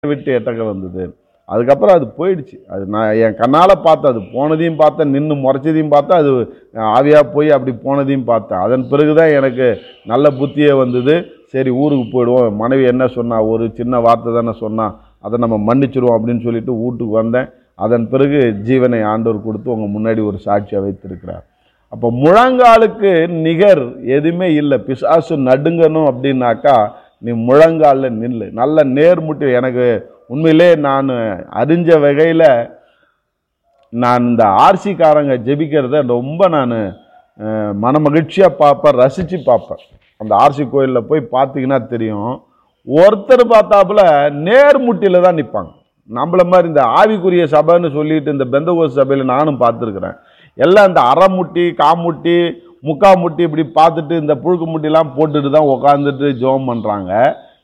விட்டு எட்டக்க வந்தது அதுக்கப்புறம் அது போயிடுச்சு அது நான் என் கண்ணால் பார்த்தேன் அது போனதையும் பார்த்தேன் நின்று முறைச்சதையும் பார்த்தேன் அது ஆவியாக போய் அப்படி போனதையும் பார்த்தேன் அதன் பிறகு தான் எனக்கு நல்ல புத்தியே வந்தது சரி ஊருக்கு போயிடுவோம் மனைவி என்ன சொன்னா ஒரு சின்ன வார்த்தை தானே சொன்னா அதை நம்ம மன்னிச்சிடுவோம் அப்படின்னு சொல்லிட்டு வீட்டுக்கு வந்தேன் அதன் பிறகு ஜீவனை ஆண்டவர் கொடுத்து உங்கள் முன்னாடி ஒரு சாட்சியாக வைத்திருக்கிறார் அப்போ முழங்காலுக்கு நிகர் எதுவுமே இல்லை பிசாசு நடுங்கணும் அப்படின்னாக்கா நீ முழங்காலில் நில்லு நல்ல நேர்முட்டி எனக்கு உண்மையிலே நான் அறிஞ்ச வகையில் நான் இந்த ஆர்சிக்காரங்க ஜெபிக்கிறத ரொம்ப நான் மன மகிழ்ச்சியாக பார்ப்பேன் ரசித்து பார்ப்பேன் அந்த ஆர்சி கோயிலில் போய் பார்த்தீங்கன்னா தெரியும் ஒருத்தர் பார்த்தாப்புல நேர்முட்டியில் தான் நிற்பாங்க நம்மள மாதிரி இந்த ஆவிக்குரிய சபைன்னு சொல்லிட்டு இந்த பெந்தகோஸ் சபையில் நானும் பார்த்துருக்குறேன் எல்லாம் இந்த அரைமுட்டி காமுட்டி முக்கா முட்டி இப்படி பார்த்துட்டு இந்த புழுக்கு முட்டிலாம் போட்டுட்டு தான் உட்காந்துட்டு ஜெபம் பண்ணுறாங்க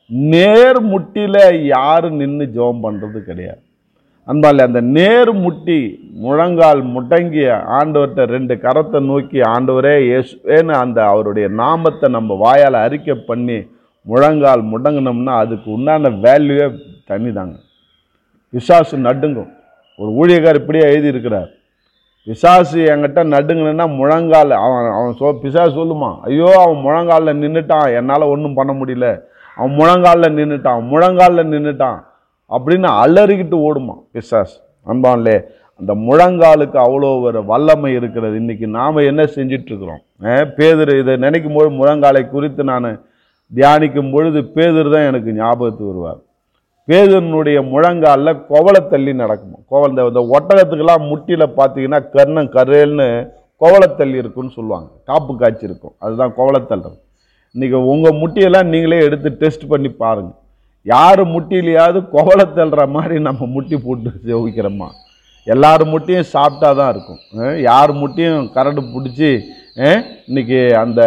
நேர் முட்டியில் யாரும் நின்று ஜெபம் பண்ணுறது கிடையாது அன்பாலே அந்த நேர் முட்டி முழங்கால் முடங்கி ஆண்டவர்கிட்ட ரெண்டு கரத்தை நோக்கி ஆண்டவரே இயேசுவேன்னு அந்த அவருடைய நாமத்தை நம்ம வாயால் அறிக்கை பண்ணி முழங்கால் முடங்கினோம்னா அதுக்கு உண்டான வேல்யூவே தனி தாங்க பிசாசு நடுங்கும் ஒரு ஊழியக்கார் இப்படியே எழுதியிருக்கிறார் பிசாசு என்கிட்ட நடுங்கணுன்னா முழங்கால் அவன் அவன் சொ பிசாசு சொல்லுமா ஐயோ அவன் முழங்காலில் நின்றுட்டான் என்னால் ஒன்றும் பண்ண முடியல அவன் முழங்காலில் நின்றுட்டான் முழங்காலில் நின்றுட்டான் அப்படின்னு அலறிக்கிட்டு ஓடுமா பிசாஸ் அன்பான்லே அந்த முழங்காலுக்கு அவ்வளோ ஒரு வல்லமை இருக்கிறது இன்னைக்கு நாம் என்ன செஞ்சிட்டு இருக்கிறோம் பேதர் இதை நினைக்கும் போது முழங்காலை குறித்து நான் தியானிக்கும் பொழுது பேதர் தான் எனக்கு ஞாபகத்துக்கு வருவார் பேதனுடைய முழங்காலில் கோவலை தள்ளி நடக்குமா கோவல் இந்த இந்த ஒட்டகத்துக்கெல்லாம் முட்டியில் பார்த்தீங்கன்னா கர்ணம் கரேல்னு கோவலத்தள்ளி இருக்குன்னு சொல்லுவாங்க காப்பு காய்ச்சி இருக்கும் அதுதான் கோவலத்தள்ளுறது இன்றைக்கி உங்கள் முட்டியெல்லாம் நீங்களே எடுத்து டெஸ்ட் பண்ணி பாருங்கள் யார் முட்டிலையாவது கோவலை தள்ளுற மாதிரி நம்ம முட்டி போட்டு ஜெபிக்கிறோமா எல்லார் முட்டியும் சாப்பிட்டா தான் இருக்கும் அஹ் யார் முட்டியும் கரடு பிடிச்சி அஹ் இன்னைக்கு அந்த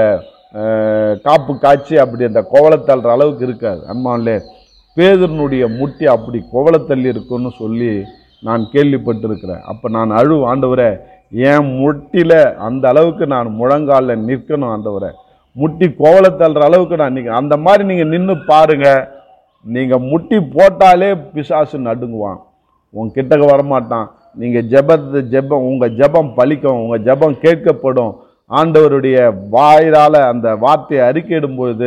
அஹ், காப்பு காய்ச்சி அப்படி அந்த கோவலை தள்ளுற அளவுக்கு இருக்காது அம்மாவிலே பேதனுடைய முட்டி அப்படி கோவலை தள்ளி இருக்குன்னு சொல்லி நான் கேள்விப்பட்டிருக்கிறேன் அப்போ நான் அழு ஆண்டவரே என் முட்டியில் அந்த அளவுக்கு நான் முழங்காலில் நிற்கணும் ஆண்டவரே முட்டி கோவலை தள்ளுற அளவுக்கு நான் நிற்க அந்த மாதிரி நீங்கள் நின்று பாருங்கள் நீங்கள் முட்டி போட்டாலே பிசாசு நடுங்குவான் உன் கிட்டக்க வரமாட்டான் நீங்கள் ஜெபத்து ஜெபம் உங்கள் ஜெபம் பலிக்கும் உங்கள் ஜெபம் கேட்கப்படும் ஆண்டவருடைய வாயிலால் அந்த வார்த்தையை அறிக்கையிடும் பொழுது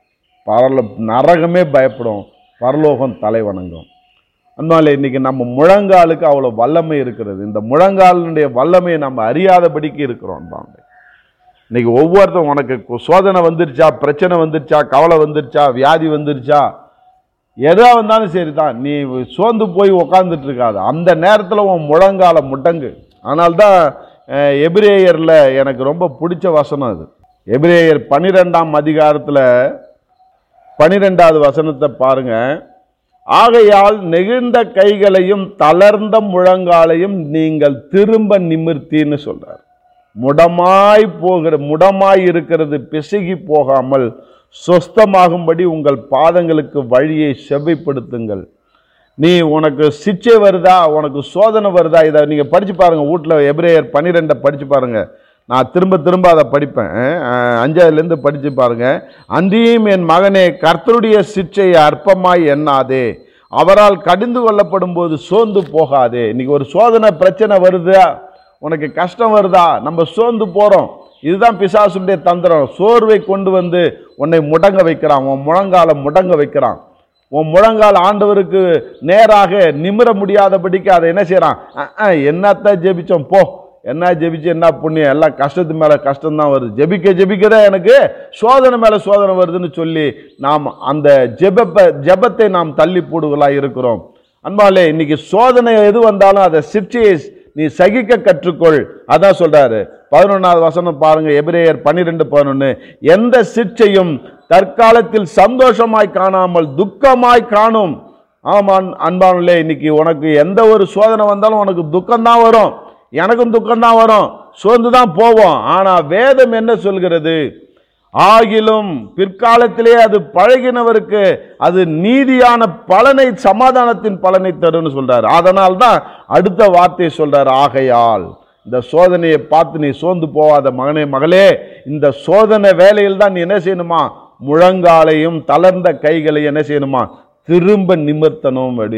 பரல நரகமே பயப்படும் பரலோகம் தலை வணங்கும் அதனால இன்னைக்கு நம்ம முழங்காலுக்கு அவ்வளோ வல்லமை இருக்கிறது இந்த முழங்காலினுடைய வல்லமையை நம்ம அறியாதபடிக்கு இருக்கிறோம் தான் இன்னைக்கு ஒவ்வொருத்தரும் உனக்கு கு- சோதனை வந்துருச்சா பிரச்சனை வந்துருச்சா கவலை வந்துருச்சா வியாதி வந்துருச்சா எதா வந்தாலும் சரி தான் நீ சோர்ந்து போய் உக்காந்துட்டு இருக்காத அந்த நேரத்தில் உன் முழங்கால முட்டங்கு ஆனால்தான் அஹ், எபிரேயர்ல எனக்கு ரொம்ப பிடிச்ச வசனம் அது எபிரேயர் பன்னிரெண்டாம் அதிகாரத்தில் பனிரெண்டாவது வசனத்தை பாருங்க ஆகையால் நெகிழ்ந்த கைகளையும் தளர்ந்த முழங்காலையும் நீங்கள் திரும்ப நிமிர்த்தின்னு சொல்றார் முடமாய் போகிற முடமாய் இருக்கிறது பிசகி போகாமல் சொஸ்தமாகும்படி உங்கள் பாதங்களுக்கு வழியை செவ்வைப்படுத்துங்கள் நீ உனக்கு சிச்சை வருதா உனக்கு சோதனை வருதா இதை நீங்கள் படித்து பாருங்கள் வீட்டில் எபிரேயர் பன்னிரெண்டை படித்து பாருங்கள் நான் திரும்ப திரும்ப அதை படிப்பேன் அஹ், அஞ்சாவதுலேருந்து படித்து பாருங்கள் அன்றியும் என் மகனே கர்த்தருடைய சிச்சை அற்பமாய் எண்ணாதே அவரால் கடிந்து கொள்ளப்படும் போது சோர்ந்து போகாதே இன்னைக்கு ஒரு சோதனை பிரச்சனை வருதா உனக்கு கஷ்டம் வருதா நம்ம சோர்ந்து போகிறோம் இதுதான் பிசாசுடைய தந்திரம் சோர்வை கொண்டு வந்து உன்னை முடங்க வைக்கிறான் உன் முழங்கால முடங்க வைக்கிறான் உன் முழங்கால் ஆண்டவருக்கு நேராக நிமிர முடியாதபடிக்கு அதை என்ன செய்கிறான் என்னத்த ஜெபிச்சோம் போ என்ன ஜெபிச்சு என்ன புண்ணியம் எல்லாம் கஷ்டத்து மேலே கஷ்டம்தான் வருது ஜெபிக்க ஜெபிக்கதான் எனக்கு சோதனை மேலே சோதனை வருதுன்னு சொல்லி நாம் அந்த ஜெபப்ப ஜெபத்தை நாம் தள்ளி போடுகளாக இருக்கிறோம் அன்பாலே இன்னைக்கு சோதனை எது வந்தாலும் அதை சிற்சியை நீ சகிக்க கற்றுக்கொள் அதான் சொல்றாரு பதினொன்றாவது வசனம் பாருங்க எபிரேயர் பன்னிரெண்டு பதினொன்று எந்த சிற்சையும் தற்காலத்தில் சந்தோஷமாய் காணாமல் துக்கமாய் காணும் ஆமாம் அன்பானுலே இன்னைக்கு உனக்கு எந்த ஒரு சோதனை வந்தாலும் உனக்கு துக்கம்தான் வரும் எனக்கும் துக்கம்தான் வரும் சோர்ந்து தான் போவோம் ஆனால் வேதம் என்ன சொல்கிறது ஆகிலும் பிற்காலத்திலே அது பழகினவருக்கு அது நீதியான பலனை சமாதானத்தின் பலனை தரும்னு சொல்றாரு அதனால் தான் அடுத்த வார்த்தையை சொல்றாரு ஆகையால் இந்த சோதனையை பார்த்து நீ சோர்ந்து போவாத மகனே மகளே இந்த சோதனை வேலையில் தான் நீ என்ன செய்யணுமா முழங்காலையும் தளர்ந்த கைகளையும் என்ன செய்யணுமா திரும்ப நிமிர்த்தணும் அப்படி